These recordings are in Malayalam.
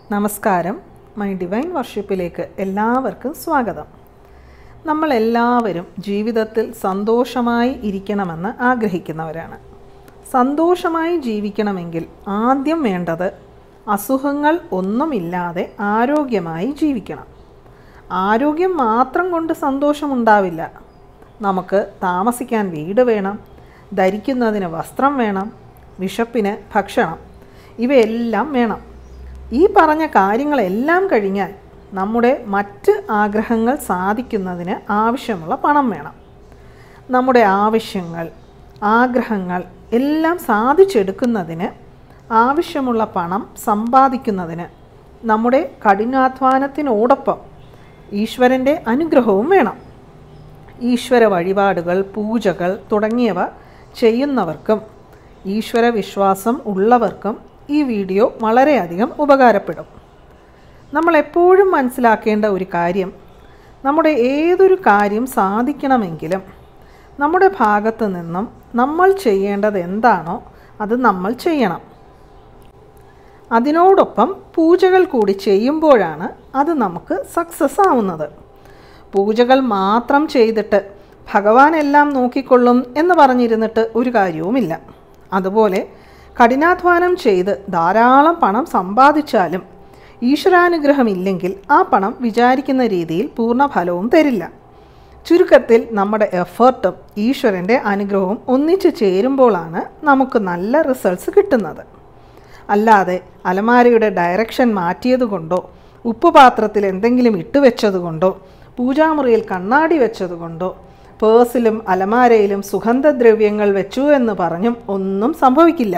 നമസ്കാരം മൈ ഡിവൈൻ വർഷിപ്പിലേക്ക് എല്ലാവർക്കും സ്വാഗതം നമ്മളെല്ലാവരും ജീവിതത്തിൽ സന്തോഷമായി ഇരിക്കണമെന്ന് ആഗ്രഹിക്കുന്നവരാണ് സന്തോഷമായി ജീവിക്കണമെങ്കിൽ ആദ്യം വേണ്ടത് അസുഖങ്ങൾ ഒന്നുമില്ലാതെ ആരോഗ്യമായി ജീവിക്കണം ആരോഗ്യം മാത്രം കൊണ്ട് സന്തോഷമുണ്ടാവില്ല നമുക്ക് താമസിക്കാൻ വീട് വേണം ധരിക്കുന്നതിന് വസ്ത്രം വേണം വിശപ്പിന് ഭക്ഷണം ഇവയെല്ലാം വേണം ഈ പറഞ്ഞ കാര്യങ്ങളെല്ലാം കഴിഞ്ഞാൽ നമ്മുടെ മറ്റ് ആഗ്രഹങ്ങൾ സാധിക്കുന്നതിന് ആവശ്യമുള്ള പണം വേണം നമ്മുടെ ആവശ്യങ്ങൾ ആഗ്രഹങ്ങൾ എല്ലാം സാധിച്ചെടുക്കുന്നതിന് ആവശ്യമുള്ള പണം സമ്പാദിക്കുന്നതിന് നമ്മുടെ കഠിനാധ്വാനത്തിനോടൊപ്പം ഈശ്വരൻ്റെ അനുഗ്രഹവും വേണം ഈശ്വര വഴിപാടുകൾ പൂജകൾ തുടങ്ങിയവ ചെയ്യുന്നവർക്കും ഈശ്വര വിശ്വാസം ഉള്ളവർക്കും ഈ വീഡിയോ വളരെയധികം ഉപകാരപ്പെടും നമ്മൾ എപ്പോഴും മനസ്സിലാക്കേണ്ട ഒരു കാര്യം നമ്മുടെ ഏതൊരു കാര്യം സാധിക്കണമെങ്കിലും നമ്മുടെ ഭാഗത്തു നിന്നും നമ്മൾ ചെയ്യേണ്ടത് എന്താണോ അത് നമ്മൾ ചെയ്യണം അതിനോടൊപ്പം പൂജകൾ കൂടി ചെയ്യുമ്പോഴാണ് അത് നമുക്ക് സക്സസ് ആവുന്നത് പൂജകൾ മാത്രം ചെയ്തിട്ട് ഭഗവാൻ എല്ലാം നോക്കിക്കൊള്ളും എന്ന് പറഞ്ഞിരുന്നിട്ട് ഒരു കാര്യവുമില്ല അതുപോലെ കഠിനാധ്വാനം ചെയ്ത് ധാരാളം പണം സമ്പാദിച്ചാലും ഈശ്വരാനുഗ്രഹമില്ലെങ്കിൽ ആ പണം വിചാരിക്കുന്ന രീതിയിൽ പൂർണ്ണ ഫലവും തരില്ല ചുരുക്കത്തിൽ നമ്മുടെ എഫേർട്ടും ഈശ്വരൻ്റെ അനുഗ്രഹവും ഒന്നിച്ചു ചേരുമ്പോഴാണ് നമുക്ക് നല്ല റിസൾട്ട്സ് കിട്ടുന്നത് അല്ലാതെ അലമാരയുടെ ഡയറക്ഷൻ മാറ്റിയതുകൊണ്ടോ ഉപ്പുപാത്രത്തിൽ എന്തെങ്കിലും ഇട്ടുവെച്ചതുകൊണ്ടോ പൂജാമുറിയിൽ കണ്ണാടി വെച്ചതുകൊണ്ടോ പേഴ്സിലും അലമാരയിലും സുഗന്ധദ്രവ്യങ്ങൾ വെച്ചു എന്ന് പറഞ്ഞും ഒന്നും സംഭവിക്കില്ല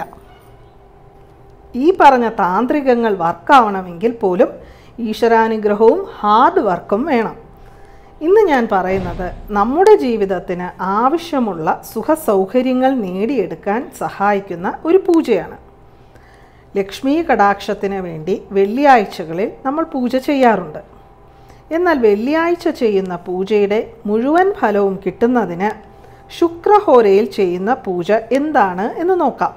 ഈ പറഞ്ഞ താന്ത്രികങ്ങൾ വർക്കാവണമെങ്കിൽ പോലും ഈശ്വരാനുഗ്രഹവും ഹാർഡ് വർക്കും വേണം ഇന്ന് ഞാൻ പറയുന്നത് നമ്മുടെ ജീവിതത്തിന് ആവശ്യമുള്ള സുഖസൗകര്യങ്ങൾ നേടിയെടുക്കാൻ സഹായിക്കുന്ന ഒരു പൂജയാണ് ലക്ഷ്മി കടാക്ഷത്തിന് വേണ്ടി വെള്ളിയാഴ്ചകളിൽ നമ്മൾ പൂജ ചെയ്യാറുണ്ട് എന്നാൽ വെള്ളിയാഴ്ച ചെയ്യുന്ന പൂജയുടെ മുഴുവൻ ഫലവും കിട്ടുന്നതിന് ശുക്രഹോരയിൽ ചെയ്യുന്ന പൂജ എന്താണ് എന്ന് നോക്കാം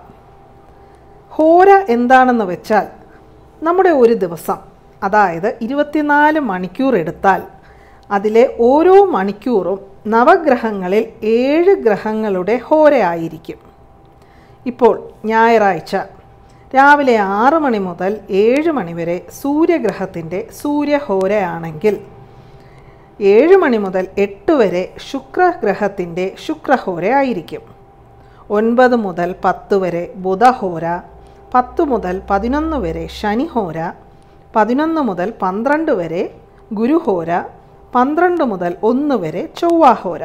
ഹോര എന്താണെന്ന് വെച്ചാൽ നമ്മുടെ ഒരു ദിവസം അതായത് ഇരുപത്തിനാല് മണിക്കൂർ എടുത്താൽ അതിലെ ഓരോ മണിക്കൂറും നവഗ്രഹങ്ങളിൽ ഏഴ് ഗ്രഹങ്ങളുടെ ഹോരയായിരിക്കും ഇപ്പോൾ ഞായറാഴ്ച രാവിലെ ആറ് മണി മുതൽ ഏഴ് മണി വരെ സൂര്യഗ്രഹത്തിൻ്റെ സൂര്യഹോരയാണെങ്കിൽ ഏഴ് മണി മുതൽ എട്ട് വരെ ശുക്രഗ്രഹത്തിൻ്റെ ശുക്രഹോര ആയിരിക്കും ഒൻപത് മുതൽ പത്ത് വരെ ബുധഹോര പത്ത് മുതൽ പതിനൊന്ന് വരെ ശനിഹോര പതിനൊന്ന് മുതൽ പന്ത്രണ്ട് വരെ ഗുരുഹോര പന്ത്രണ്ട് മുതൽ ഒന്ന് വരെ ചൊവ്വാഹോര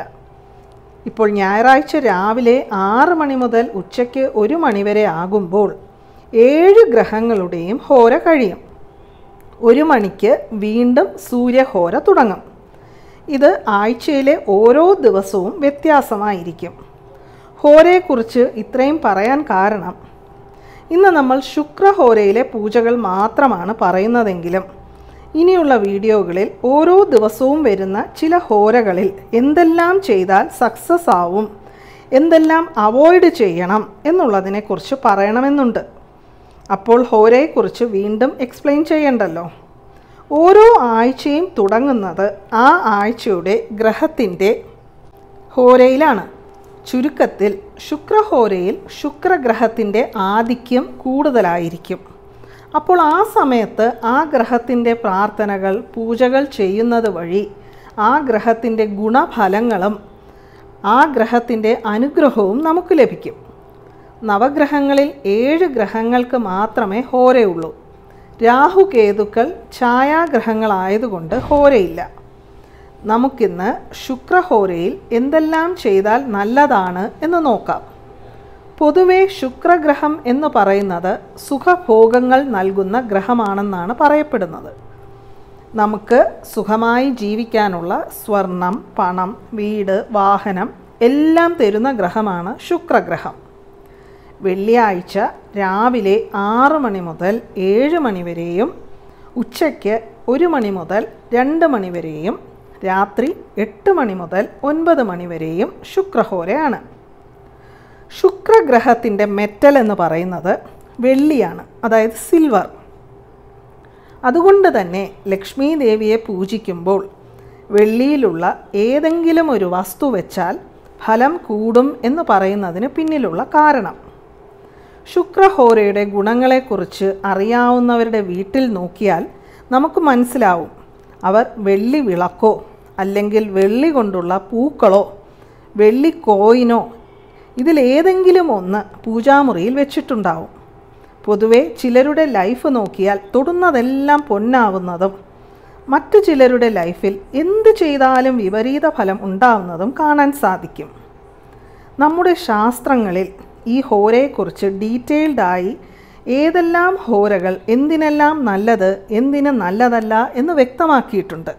ഇപ്പോൾ ഞായറാഴ്ച രാവിലെ ആറ് മണി മുതൽ ഉച്ചയ്ക്ക് ഒരു മണി വരെ ആകുമ്പോൾ ഏഴ് ഗ്രഹങ്ങളുടെയും ഹോര കഴിയും ഒരു മണിക്ക് വീണ്ടും സൂര്യഹോര തുടങ്ങും ഇത് ആഴ്ചയിലെ ഓരോ ദിവസവും വ്യത്യാസമായിരിക്കും ഹോരയെക്കുറിച്ച് ഇത്രയും പറയാൻ കാരണം ഇന്ന് നമ്മൾ ശുക്രഹോരയിലെ പൂജകൾ മാത്രമാണ് പറയുന്നതെങ്കിലും ഇനിയുള്ള വീഡിയോകളിൽ ഓരോ ദിവസവും വരുന്ന ചില ഹോരകളിൽ എന്തെല്ലാം ചെയ്താൽ സക്സസ് ആവും എന്തെല്ലാം അവോയ്ഡ് ചെയ്യണം എന്നുള്ളതിനെക്കുറിച്ച് പറയണമെന്നുണ്ട് അപ്പോൾ ഹോരയെക്കുറിച്ച് വീണ്ടും എക്സ്പ്ലെയിൻ ചെയ്യണ്ടല്ലോ ഓരോ ആഴ്ചയും തുടങ്ങുന്നത് ആ ആഴ്ചയുടെ ഗ്രഹത്തിൻ്റെ ഹോരയിലാണ് ചുരുക്കത്തിൽ ശുക്രഹോരയിൽ ശുക്രഗ്രഹത്തിൻ്റെ ആധിക്യം കൂടുതലായിരിക്കും അപ്പോൾ ആ സമയത്ത് ആ ഗ്രഹത്തിൻ്റെ പ്രാർത്ഥനകൾ പൂജകൾ ചെയ്യുന്നത് വഴി ആ ഗ്രഹത്തിൻ്റെ ഗുണഫലങ്ങളും ആ ഗ്രഹത്തിൻ്റെ അനുഗ്രഹവും നമുക്ക് ലഭിക്കും നവഗ്രഹങ്ങളിൽ ഏഴ് ഗ്രഹങ്ങൾക്ക് മാത്രമേ ഹോരയുള്ളൂ രാഹുകേതുക്കൾ ഛായാഗ്രഹങ്ങളായതുകൊണ്ട് ഹോരയില്ല നമുക്കിന്ന് ശുക്രഹോരയിൽ എന്തെല്ലാം ചെയ്താൽ നല്ലതാണ് എന്ന് നോക്കാം പൊതുവെ ശുക്രഗ്രഹം എന്ന് പറയുന്നത് സുഖഭോഗങ്ങൾ നൽകുന്ന ഗ്രഹമാണെന്നാണ് പറയപ്പെടുന്നത് നമുക്ക് സുഖമായി ജീവിക്കാനുള്ള സ്വർണം പണം വീട് വാഹനം എല്ലാം തരുന്ന ഗ്രഹമാണ് ശുക്രഗ്രഹം വെള്ളിയാഴ്ച രാവിലെ ആറ് മണി മുതൽ ഏഴ് മണി വരെയും ഉച്ചയ്ക്ക് ഒരു മണി മുതൽ രണ്ട് മണി വരെയും രാത്രി എട്ട് മണി മുതൽ ഒൻപത് മണി വരെയും ശുക്രഹോരയാണ് ശുക്രഗ്രഹത്തിൻ്റെ മെറ്റൽ എന്ന് പറയുന്നത് വെള്ളിയാണ് അതായത് സിൽവർ അതുകൊണ്ട് തന്നെ ലക്ഷ്മി ദേവിയെ പൂജിക്കുമ്പോൾ വെള്ളിയിലുള്ള ഏതെങ്കിലും ഒരു വസ്തു വെച്ചാൽ ഫലം കൂടും എന്ന് പറയുന്നതിന് പിന്നിലുള്ള കാരണം ശുക്രഹോരയുടെ ഗുണങ്ങളെക്കുറിച്ച് അറിയാവുന്നവരുടെ വീട്ടിൽ നോക്കിയാൽ നമുക്ക് മനസ്സിലാവും അവർ വെള്ളി വിളക്കോ അല്ലെങ്കിൽ വെള്ളി കൊണ്ടുള്ള പൂക്കളോ വെള്ളി കോയിനോ ഇതിലേതെങ്കിലും ഒന്ന് പൂജാമുറിയിൽ വെച്ചിട്ടുണ്ടാവും പൊതുവെ ചിലരുടെ ലൈഫ് നോക്കിയാൽ തൊടുന്നതെല്ലാം പൊന്നാവുന്നതും മറ്റു ചിലരുടെ ലൈഫിൽ എന്ത് ചെയ്താലും വിപരീത ഫലം ഉണ്ടാവുന്നതും കാണാൻ സാധിക്കും നമ്മുടെ ശാസ്ത്രങ്ങളിൽ ഈ ഹോരയെക്കുറിച്ച് ഡീറ്റെയിൽഡായി ഏതെല്ലാം ഹോരകൾ എന്തിനെല്ലാം നല്ലത് എന്തിന് നല്ലതല്ല എന്ന് വ്യക്തമാക്കിയിട്ടുണ്ട്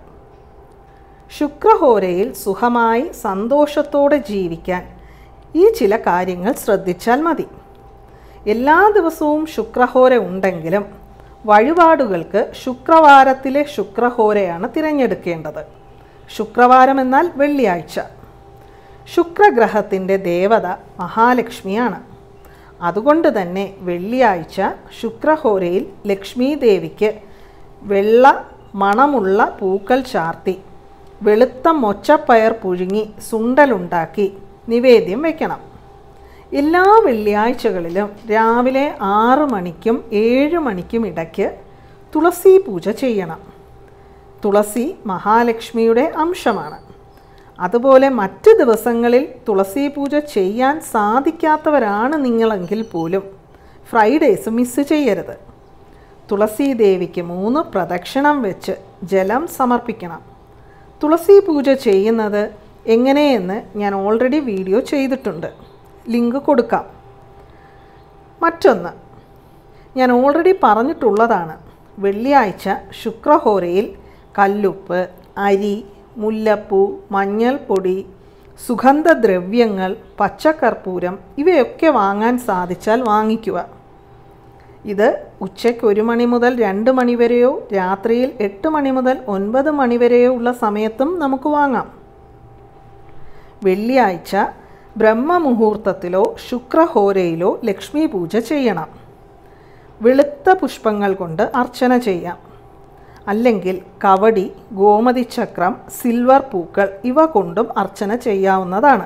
ശുക്രഹോരയിൽ സുഖമായി സന്തോഷത്തോടെ ജീവിക്കാൻ ഈ ചില കാര്യങ്ങൾ ശ്രദ്ധിച്ചാൽ മതി എല്ലാ ദിവസവും ശുക്രഹോര ഉണ്ടെങ്കിലും വഴിപാടുകൾക്ക് ശുക്രവാരത്തിലെ ശുക്രഹോരയാണ് തിരഞ്ഞെടുക്കേണ്ടത് ശുക്രവാരം എന്നാൽ വെള്ളിയാഴ്ച ശുക്രഗ്രഹത്തിൻ്റെ ദേവത മഹാലക്ഷ്മിയാണ് അതുകൊണ്ട് തന്നെ വെള്ളിയാഴ്ച ശുക്രഹോരയിൽ ലക്ഷ്മി ദേവിക്ക് വെള്ള മണമുള്ള പൂക്കൾ ചാർത്തി വെളുത്ത മൊച്ചപ്പയർ പുഴുങ്ങി സുണ്ടലുണ്ടാക്കി നിവേദ്യം വയ്ക്കണം എല്ലാ വെള്ളിയാഴ്ചകളിലും രാവിലെ ആറ് മണിക്കും ഏഴ് മണിക്കും ഇടയ്ക്ക് തുളസി പൂജ ചെയ്യണം തുളസി മഹാലക്ഷ്മിയുടെ അംശമാണ് അതുപോലെ മറ്റ് ദിവസങ്ങളിൽ തുളസി പൂജ ചെയ്യാൻ സാധിക്കാത്തവരാണ് നിങ്ങളെങ്കിൽ പോലും ഫ്രൈഡേസ് മിസ് ചെയ്യരുത് തുളസി ദേവിക്ക് മൂന്ന് പ്രദക്ഷിണം വെച്ച് ജലം സമർപ്പിക്കണം തുളസി പൂജ ചെയ്യുന്നത് എങ്ങനെയെന്ന് ഞാൻ ഓൾറെഡി വീഡിയോ ചെയ്തിട്ടുണ്ട് ലിങ്ക് കൊടുക്കാം മറ്റൊന്ന് ഞാൻ ഓൾറെഡി പറഞ്ഞിട്ടുള്ളതാണ് വെള്ളിയാഴ്ച ശുക്രഹോരയിൽ കല്ലുപ്പ് അരി മുല്ലപ്പൂ മഞ്ഞൾപ്പൊടി സുഗന്ധദ്രവ്യങ്ങൾ പച്ചക്കർപ്പൂരം ഇവയൊക്കെ വാങ്ങാൻ സാധിച്ചാൽ വാങ്ങിക്കുക ഇത് ഉച്ചയ്ക്ക് ഒരു മണി മുതൽ രണ്ട് മണി വരെയോ രാത്രിയിൽ എട്ട് മണി മുതൽ ഒൻപത് മണി വരെയോ ഉള്ള സമയത്തും നമുക്ക് വാങ്ങാം വെള്ളിയാഴ്ച ബ്രഹ്മമുഹൂർത്തത്തിലോ ശുക്രഹോരയിലോ ലക്ഷ്മി പൂജ ചെയ്യണം വെളുത്ത പുഷ്പങ്ങൾ കൊണ്ട് അർച്ചന ചെയ്യാം അല്ലെങ്കിൽ കവടി ഗോമതിചക്രം സിൽവർ പൂക്കൾ ഇവ കൊണ്ടും അർച്ചന ചെയ്യാവുന്നതാണ്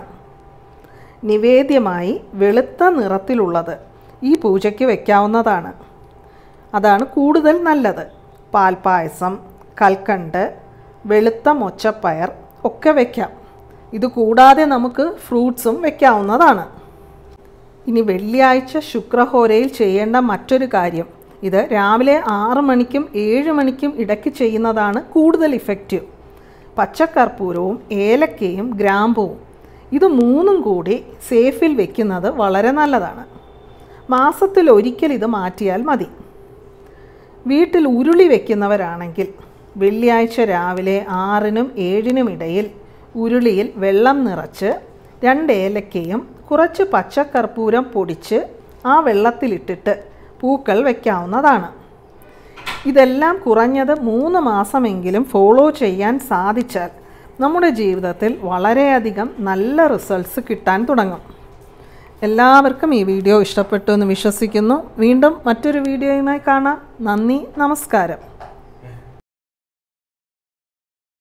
നിവേദ്യമായി വെളുത്ത നിറത്തിലുള്ളത് ഈ പൂജയ്ക്ക് വയ്ക്കാവുന്നതാണ് അതാണ് കൂടുതൽ നല്ലത് പാൽപ്പായസം കൽക്കണ്ട് വെളുത്ത മൊച്ചപ്പയർ ഒക്കെ വയ്ക്കാം ഇത് കൂടാതെ നമുക്ക് ഫ്രൂട്ട്സും വയ്ക്കാവുന്നതാണ് ഇനി വെള്ളിയാഴ്ച ശുക്രഹോരയിൽ ചെയ്യേണ്ട മറ്റൊരു കാര്യം ഇത് രാവിലെ ആറ് മണിക്കും ഏഴ് മണിക്കും ഇടയ്ക്ക് ചെയ്യുന്നതാണ് കൂടുതൽ ഇഫക്റ്റീവ് പച്ചക്കർപ്പൂരവും ഏലക്കയും ഗ്രാമ്പുവും ഇത് മൂന്നും കൂടി സേഫിൽ വെക്കുന്നത് വളരെ നല്ലതാണ് മാസത്തിൽ ഒരിക്കൽ ഇത് മാറ്റിയാൽ മതി വീട്ടിൽ ഉരുളി വെക്കുന്നവരാണെങ്കിൽ വെള്ളിയാഴ്ച രാവിലെ ആറിനും ഏഴിനും ഇടയിൽ ഉരുളിയിൽ വെള്ളം നിറച്ച് രണ്ട് ഏലക്കയും കുറച്ച് പച്ചക്കർപ്പൂരം പൊടിച്ച് ആ വെള്ളത്തിലിട്ടിട്ട് പൂക്കൾ വയ്ക്കാവുന്നതാണ് ഇതെല്ലാം കുറഞ്ഞത് മൂന്ന് മാസമെങ്കിലും ഫോളോ ചെയ്യാൻ സാധിച്ചാൽ നമ്മുടെ ജീവിതത്തിൽ വളരെയധികം നല്ല റിസൾട്ട്സ് കിട്ടാൻ തുടങ്ങും എല്ലാവർക്കും ഈ വീഡിയോ ഇഷ്ടപ്പെട്ടു എന്ന് വിശ്വസിക്കുന്നു വീണ്ടും മറ്റൊരു വീഡിയോയുമായി കാണാം നന്ദി നമസ്കാരം